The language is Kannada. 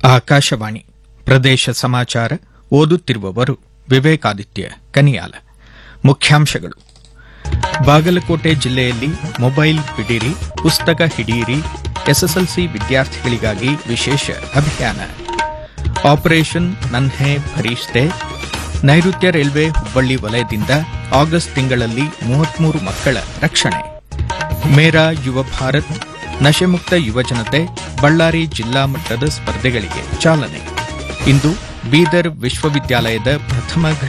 ಆಕಾಶವಾಣಿ ಪ್ರದೇಶ ಸಮಾಚಾರ ಓದುತ್ತಿರುವವರು ವಿವೇಕಾದಿತ್ಯ ಕನಿಯಾಲ ಮುಖ್ಯಾಂಶಗಳು ಬಾಗಲಕೋಟೆ ಜಿಲ್ಲೆಯಲ್ಲಿ ಮೊಬೈಲ್ ಬಿಡಿರಿ ಪುಸ್ತಕ ಹಿಡಿಯಿರಿ ಎಸ್ಎಸ್ಎಲ್ಸಿ ವಿದ್ಯಾರ್ಥಿಗಳಿಗಾಗಿ ವಿಶೇಷ ಅಭಿಯಾನ ಆಪರೇಷನ್ ನನ್ಹೆ ಭರಿಷ್ತೆ ನೈಋತ್ಯ ರೈಲ್ವೆ ಹುಬ್ಬಳ್ಳಿ ವಲಯದಿಂದ ಆಗಸ್ಟ್ ತಿಂಗಳಲ್ಲಿ ಮೂವತ್ಮೂರು ಮಕ್ಕಳ ರಕ್ಷಣೆ ಮೇರಾ ಯುವ ಭಾರತ್ ನಶೆಮುಕ್ತ ಯುವಜನತೆ ಬಳ್ಳಾರಿ ಜಿಲ್ಲಾ ಮಟ್ಟದ ಸ್ಪರ್ಧೆಗಳಿಗೆ ಚಾಲನೆ ಇಂದು ಬೀದರ್ ವಿಶ್ವವಿದ್ಯಾಲಯದ ಪ್ರಥಮ